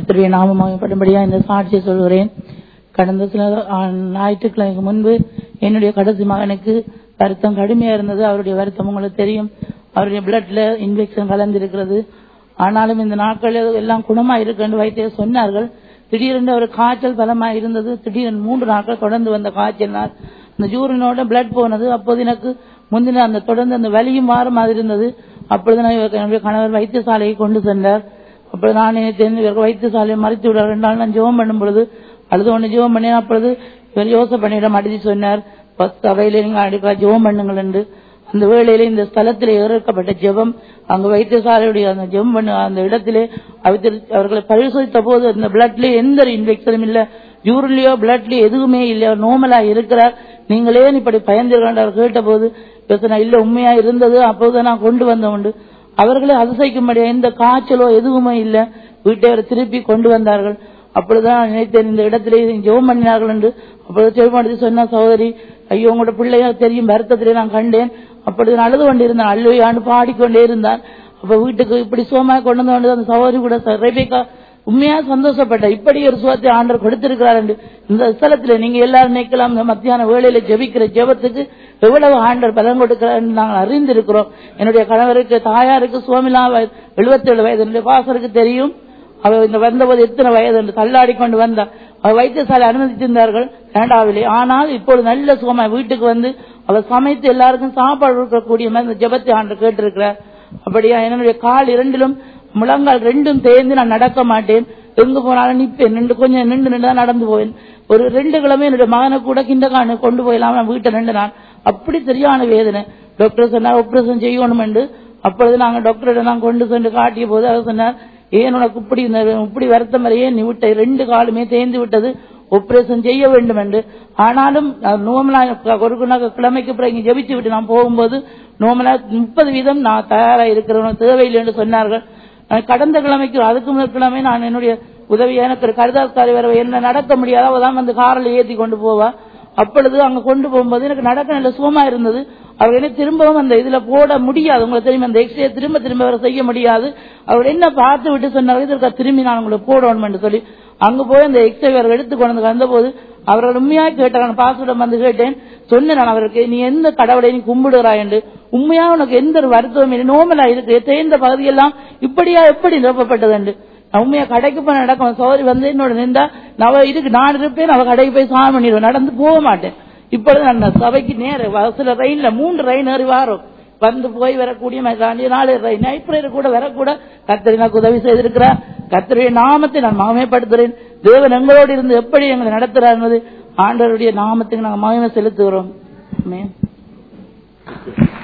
கர்த்தருடைய நாமமாகப்படும்படியா இந்த சாட்சியை சொல்கிறேன் கடந்த சில ஆ, ஞாயிற்றுக்கிழமைக்கு முன்பு என்னுடைய கடைசி மகனுக்கு வருத்தம் கடுமையா இருந்தது அவருடைய வருத்தம் உங்களுக்கு தெரியும் அவருடைய பிளட்ல இன்ஃபெக்ஷன் கலந்திருக்கிறது ஆனாலும் இந்த நாட்களில் எல்லாம் குணமா இருக்குன்னு வைத்தியர் சொன்னார்கள் திடீரென்று ஒரு காய்ச்சல் பலமா இருந்தது திடீரென்று மூன்று நாட்கள் தொடர்ந்து வந்த காய்ச்சல்னால் அந்த யூரினோட பிளட் போனது அப்போது எனக்கு முந்தின அந்த தொடர்ந்து அந்த வலியும் மாற மாதிரி இருந்தது அப்பொழுது நான் இவருக்கு என்னுடைய கணவர் வைத்தியசாலையை கொண்டு சென்றார் அப்பொழுது நான் நினைத்தேன் இவருக்கு வைத்தியசாலையை மறைத்து விட ரெண்டு நாள் நான் ஜெபம் பண்ணும் பொழுது அழுது ஒன்று ஜெபம் பண்ணேன் அப்பொழுது இவர் யோசனை பண்ணிடம் அடித்து சொன்னார் பஸ் சபையில நீங்க அடிக்கா ஜெபம் பண்ணுங்கள் என்று அந்த வேளையில இந்த ஸ்தலத்திலே இறக்கப்பட்ட ஜெபம் அங்க வைத்தியசாலையுடைய அந்த ஜெபம் பண்ண அந்த இடத்திலே அவர்கள் அவர்களை பரிசோதித்த போது அந்த பிளட்ல எந்த இன்ஃபெக்ஷனும் இல்ல யூரின்லயோ பிளட்லயோ எதுவுமே இல்ல நோமலா இருக்கிறார் நீங்களே இப்படி பயந்திருக்காண்டு அவர் கேட்ட போது யோசனை இல்ல உண்மையா இருந்தது அப்போது நான் கொண்டு வந்த உண்டு அவர்களே அதிசயிக்கும்படியா எந்த காய்ச்சலோ எதுவுமே இல்ல வீட்டை அவர் திருப்பி கொண்டு வந்தார்கள் அப்பொழுதுதான் நினைத்தேன் இந்த இடத்திலே ஜெபம் பண்ணினார்கள் என்று அப்பொழுது ஜெபம் எடுத்து சொன்ன சகோதரி ஐயோ உங்களோட பிள்ளைய தெரியும் வருத்தத்திலே நான் கண்டேன் அப்பொழுது நான் அழுது கொண்டிருந்தான் அல்லையாண்டு பாடிக்கொண்டே இருந்தான் அப்ப வீட்டுக்கு இப்படி சுகமா கொண்டு வந்து கொண்டு அந்த சகோதரி கூட ச- ரெபேக்கா உண்மையா சந்தோஷப்பட்ட இப்படி ஒரு சுகத்தை ஆண்டவர் கொடுத்திருக்கிறார் என்று இந்த ஸ்தலத்துல நீங்க எல்லாரும் நினைக்கலாம் இந்த மத்தியான வேளையில ஜெபிக்கிற ஜெபத்துக்கு எவ்வளவு ஆண்டவர் பலன் கொடுக்கிறார் என்று நாங்கள் அறிந்திருக்கிறோம் என்னுடைய கணவருக்கு தாயாருக்கு சுவமிலா எழுபத்தேழு வயது என்னுடைய பாசருக்கு தெரியும் அவர் இந்த வந்தபோது எத்தனை வயது என்று தள்ளாடி கொண்டு வந்தார் அவர் வைத்தியசாலை அனுமதித்திருந்தார்கள் கனடாவிலே ஆனால் இப்பொழுது நல்ல சுகமா வீட்டுக்கு வந்து அவர் சமைத்து எல்லாருக்கும் சாப்பாடு கொடுக்கக்கூடிய மாதிரி இந்த ஜெபத்தை ஆண்டு கேட்டிருக்கிறார் அப்படியா என்னுடைய கால் இரண்டிலும் முழங்கால் ரெண்டும் தேர்ந்து நான் நடக்க மாட்டேன் எங்க போனாலும் நிப்பேன் நின்று கொஞ்சம் நின்று நின்று தான் நடந்து போவேன் ஒரு ரெண்டு கிழமை என்னுடைய மகனை கூட கிண்டகானு கொண்டு போயிடலாம் நான் வீட்டை நின்று நான் அப்படி சரியான வேதனை டாக்டர் சொன்னார் ஆபரேஷன் செய்யணும் என்று அப்பொழுது நாங்க டாக்டரிடம் நான் கொண்டு சென்று காட்டிய போது அவர் சொன்னார் ஏன் உனக்கு இப்படி இந்த இப்படி வருத்தம் வரையே நீ விட்ட ரெண்டு காலுமே தேய்ந்து விட்டது ஆபரேஷன் செய்ய வேண்டும் என்று ஆனாலும் நோமலா ஒரு குண- கிழமைக்கு பிறகு இங்க ஜெபிச்சு விட்டு நான் போகும்போது நோமலா முப்பது வீதம் நான் தயாரா இருக்கிறவன் தேவையில்லை என்று சொன்னார்கள் நான் கடந்த கிழமைக்கு அதுக்கு முதல் கிழமை நான் என்னுடைய உதவி எனக்கு ஒரு கருதாஸ்காரி வர என்ன நடக்க முடியாத அவ தான் வந்து காரில் ஏத்தி கொண்டு போவா அப்பொழுது அங்க கொண்டு போகும்போது எனக்கு நடக்க நல்ல சுகமா இருந்தது அவர் என்ன திரும்பவும் அந்த இதுல போட முடியாது உங்களுக்கு தெரியும் அந்த எக்ஸ்ரே திரும்ப திரும்ப வர செய்ய முடியாது அவர் என்ன பார்த்து விட்டு சொன்னார் இதற்கு திரும்பி நான் உங்களை போடணும் என்று சொல்லி அங்க போய் அந்த எக்ஸ்ரே அவர் எடுத்து கொண்டு வந்து வந்தபோது அவர்கள் உண்மையா கேட்டாங்க பாசுடம் வந்து கேட்டேன் சொன்னேன் நான் அவருக்கு நீ எந்த கடவுளை நீ கும்பிடுறாய் என்று உண்மையா உனக்கு எந்த ஒரு வருத்தமும் இல்லை நோமலா இருக்கு தேர்ந்த பகுதியெல்லாம் இப்படியா எப்படி நிரப்பப்பட்டது என்று நான் உண்மையா கடைக்கு போய் நடக்கும் சோதரி வந்து என்னோட நின்றா நான் அவ இதுக்கு நான் இருப்பேன் அவ கடைக்கு போய் சாமி பண்ணிடுவேன் நடந்து போக மாட்டேன் இப்பொழுது நான் சபைக்கு நேர சில ரயில்ல மூன்று ரயில் ஏறி வாரோம் வந்து போய் வரக்கூடிய மாதிரி நாலு ரயில் நைப்ரேயர் கூட வரக்கூட கத்தரி எனக்கு உதவி செய்திருக்கிறார் கத்தருடைய நாமத்தை நான் மகிமைப்படுத்துகிறேன் தேவன் எங்களோடு இருந்து எப்படி எங்களை நடத்துறார் என்பது ஆண்டவருடைய நாமத்துக்கு நாங்கள் மகிமை செலுத்துகிறோம் ஆமென்.